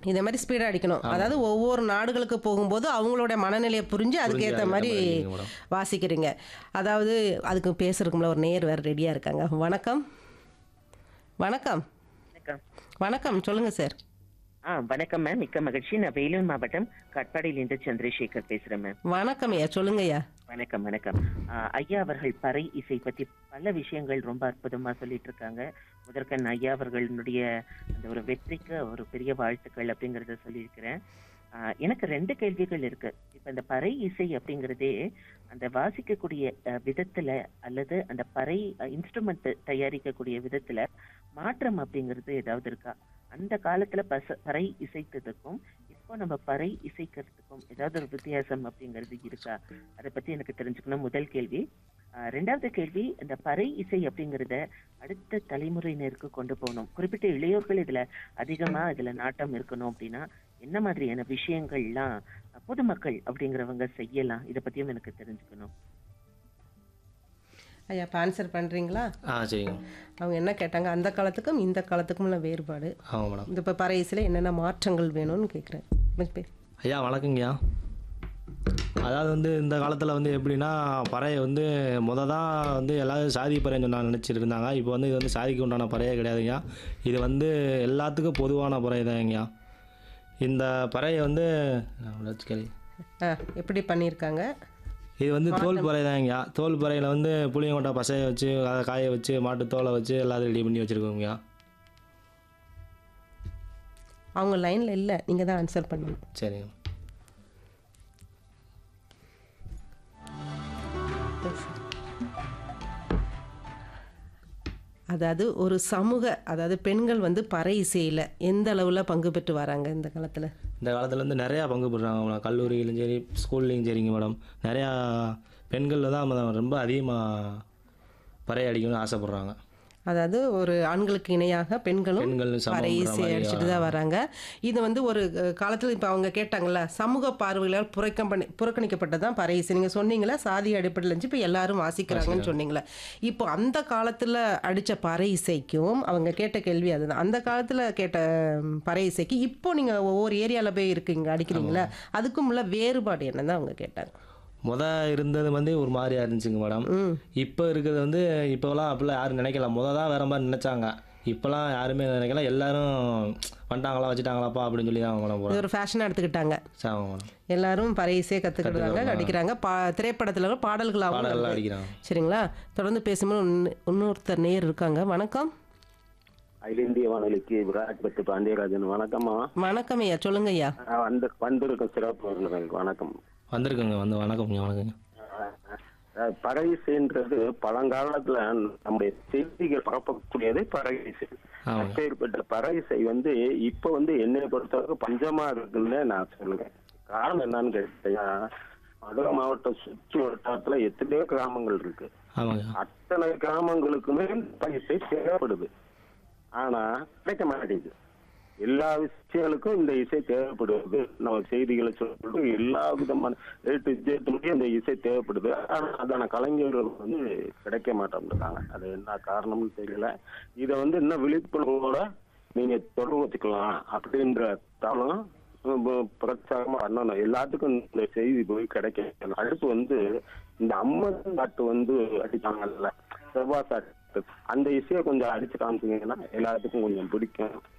இதே மாதிரி ஸ்பீடாக அடிக்கணும் அதாவது ஒவ்வொரு நாடுகளுக்கு போகும்போது அவங்களோட மனநிலையை புரிஞ்சு அதுக்கேற்ற அதுக்கேத்த மாதிரி மாதிரி அடிக்கணும் மேடம். வாசிக்கிறீங்க அதாவது அதுக்கு பேசுறதுக்குள்ள ஒரு நேர் வேறு ரெடியாக இருக்காங்க வணக்கம் வணக்கம் வணக்கம் வணக்கம் சொல்லுங்கள் சார் ஆ வணக்கம் மேம் மிக்க மகிழ்ச்சி நான் வேலூர் மாவட்டம் கட்பாடியிலிருந்து சந்திரசேகர் பேசுறேன் மேம் வணக்கம் ஐயா சொல்லுங்கய்யா வணக்கம் வணக்கம் ஆ, ஐயா அவர்கள் பறை இசை பத்தி பல விஷயங்கள் ரொம்ப அற்புதமா சொல்லிட்டு இருக்காங்க முதற்கண் ஐயா அவர்களுடைய அந்த ஒரு வெற்றிக்கு ஒரு பெரிய வாழ்த்துக்கள் அப்படிங்கறத சொல்லியிருக்கிறேன் ஆ, எனக்கு ரெண்டு கேள்விகள் இருக்கு இப்ப இந்த பறை இசை அப்படிங்கறதே அந்த வாசிக்கக்கூடிய அ, விதத்துல அல்லது அந்த பறை இன்ஸ்ட்ருமெண்ட் தயாரிக்கக்கூடிய விதத்துல மாற்றம் அப்படிங்கிறது ஏதாவது இருக்கா அந்த காலத்துல பச பறை இசைத்ததுக்கும் இப்போ நம்ம பறை இசைக்கிறதுக்கும் ஏதாவது ஒரு வித்தியாசம் அப்படிங்கிறது இருக்கா அதை பத்தி எனக்கு தெரிஞ்சுக்கணும் முதல் கேள்வி ஆஹ் ரெண்டாவது கேள்வி இந்த பறை இசை அப்படிங்கறத அடுத்த தலைமுறையினருக்கு கொண்டு போகணும் குறிப்பிட்ட இளையோர்கள் இதுல அதிகமா இதுல நாட்டம் இருக்கணும் அப்படின்னா என்ன மாதிரியான விஷயங்கள்லாம் பொதுமக்கள் அப்படிங்கிறவங்க செய்யலாம் இதை பத்தியும் எனக்கு தெரிஞ்சுக்கணும் ஐயா இப்போ ஆன்சர் பண்ணுறீங்களா ஆ சரிங்க அவங்க என்ன கேட்டாங்க அந்த காலத்துக்கும் இந்த காலத்துக்கும் உள்ள வேறுபாடு ஆமாம் மேடம் இந்த இப்போ பறையசில் என்னென்ன மாற்றங்கள் வேணும்னு கேட்குறேன் ஐயா வணக்கங்கய்யா அதாவது வந்து இந்த காலத்தில் வந்து எப்படின்னா பறையை வந்து முத தான் வந்து எல்லாரும் சாதி பறைன்னு சொன்னா நினச்சிட்டு இருந்தாங்க இப்போ வந்து இது வந்து சாதிக்கு உண்டான பறையே கிடையாதுங்கய்யா இது வந்து எல்லாத்துக்கும் பொதுவான பறை தாங்கய்யா இந்த பறையை வந்து கேள்வி ஆ எப்படி பண்ணியிருக்காங்க இது வந்து தோல் பறை தாங்கய்யா தோல் பறையில் வந்து புளியங்கொட்டை பசையை வச்சு அதை காய வச்சு மாட்டு தோலை வச்சு எல்லாத்தையும் ரெடி பண்ணி வச்சுருக்கோங்கய்யா அவங்க லைனில் இல்லை நீங்கள் தான் ஆன்சர் பண்ணணும் சரிங்க அதாவது ஒரு சமூக அதாவது பெண்கள் வந்து பறை இசையில் எந்த அளவில் பங்கு பெற்று வராங்க இந்த காலத்தில் இந்த காலத்தில் வந்து நிறையா பங்கு பெறுறாங்க மேடம் கல்லூரியிலும் சரி ஸ்கூல்லையும் சரிங்க மேடம் நிறையா பெண்கள் தான் ம- ரொம்ப அதிகமாக பறை அடிக்கணும்னு ஆசைப்பட்றாங்க அதாவது ஒரு ஆண்களுக்கு இணையாக பெண்களும் பெண்கள் சமம்ன்ற பறை இசை மாதிரி அடிச்சுட்டு தான் வராங்க இது வந்து ஒரு காலத்தில் இப்போ அவங்க கேட்டாங்கல்ல சமூக பார்வைகளால் புறக்கம் பண்ணி புறக்கணிக்கப்பட்டது தான் பறை இசை நீங்கள் சொன்னீங்களா சாதி அடிப்படையில் இருந்துச்சு இப்போ எல்லாரும் வாசிக்கிறாங்கன்னு சொன்னீங்களே இப்போ அந்த காலத்தில் அடித்த பறை இசைக்கும் அவங்க கேட்ட கேள்வி அதுதான் அந்த காலத்தில் கேட்ட ம், பறை இசைக்கு இப்போ நீங்கள் ஒவ்வொரு ஏரியாவில் போய் இருக்கீங்க அடிக்கிறீங்களா அதுக்கும் உள்ள வேறுபாடு என்னன்னு அவங்க கேட்டாங்க முத இருந்தது வந்து ஒரு மாதிரியா இருந்துச்சுங்க மேடம் ம் இப்போ இருக்கிறது வந்து இப்போலாம் அப்படிலாம் யாரும் நினைக்கல முத தான் வேற மாதிரி நினைச்சாங்க இப்போலாம் யாருமே நினைக்கல எல்லாரும் வந்துட்டாங்களா வச்சுட்டாங்களாப்பா அப்படின்னு சொல்லி தான் மேடம் இது போகிறோம் ஒரு ஃபேஷனாக எடுத்துக்கிட்டாங்க சாங்க மேடம் எல்லாரும் பறை இசையை கற்றுக்கிடுறாங்க அடிக்கிறாங்க பா திரைப்படத்தில் பாடல்களாகவும் பாடலாம் இருக்கு. அடிக்கிறாங்க சரிங்களா தொடர்ந்து பேசும்போது இன்னொ- இன்னொருத்தர் நேர் இருக்காங்க வணக்கம் அகில இந்திய வானொலிக்கு விராட்பட்டு பாண்டியராஜன் வணக்கம்மா வணக்கம் ஐயா சொல்லுங்க ஐயா நான் வந்து வந்திருக்கும் சிறப்பு விருந்தினருக்கு வணக்கம் வந்திருக்குங்க வந்து வணக்கம்ங்க வணக்கங்க அஹ் பறையிசைன்றது பழங்காலத்துல நம்முடைய செய்திகள் பரப்பக்கூடியது பறையிசை ஆமாங்க. அப்பேற்பட்ட பறையிசை வந்து இப்ப வந்து என்னை பொறுத்தவரைக்கும் பஞ்சமா இருக்குன்னு நான் சொல்லுவேன் காரணம் என்னன்னு கேட்டீங்கன்னா மதுரை மாவட்டம் சுற்று வட்டாரத்துல எத்தனையோ கிராமங்கள் இருக்கு ஆமாங்க அத்தனை கிராமங்களுக்குமே பறையிசை தேவைப்படுது ஆனா கிடைக்க மாட்டேங்குது எல்லா விஷயங்களுக்கும் இந்த இசை தேவைப்படுது நம்ம செய்திகளை சொல்றது எல்லா விதமான ஏ டு ஜெட் முடியும் இந்த இசை தேவைப்படுது ஆனா அதான கலைஞர்கள் வந்து கிடைக்க மாட்டேங்கிறாங்க அது என்ன காரணம்னு தெரியல இதை வந்து இன்னும் விழிப்புணர்வோட நீங்க தொடர்பு வச்சுக்கலாம் அப்படின்ற தாளும் பிரச்சாரமா பண்ணணும் எல்லாத்துக்கும் இந்த செய்தி போய் கிடைக்கணும் அடுத்து வந்து இந்த அம்மன் நாட்டு வந்து அடித்தாங்கல்ல செவ்வாய் சாட்டு அந்த இசையை கொஞ்சம் அடிச்சு காமிச்சீங்கன்னா எல்லாத்துக்கும் கொஞ்சம் பிடிக்கும்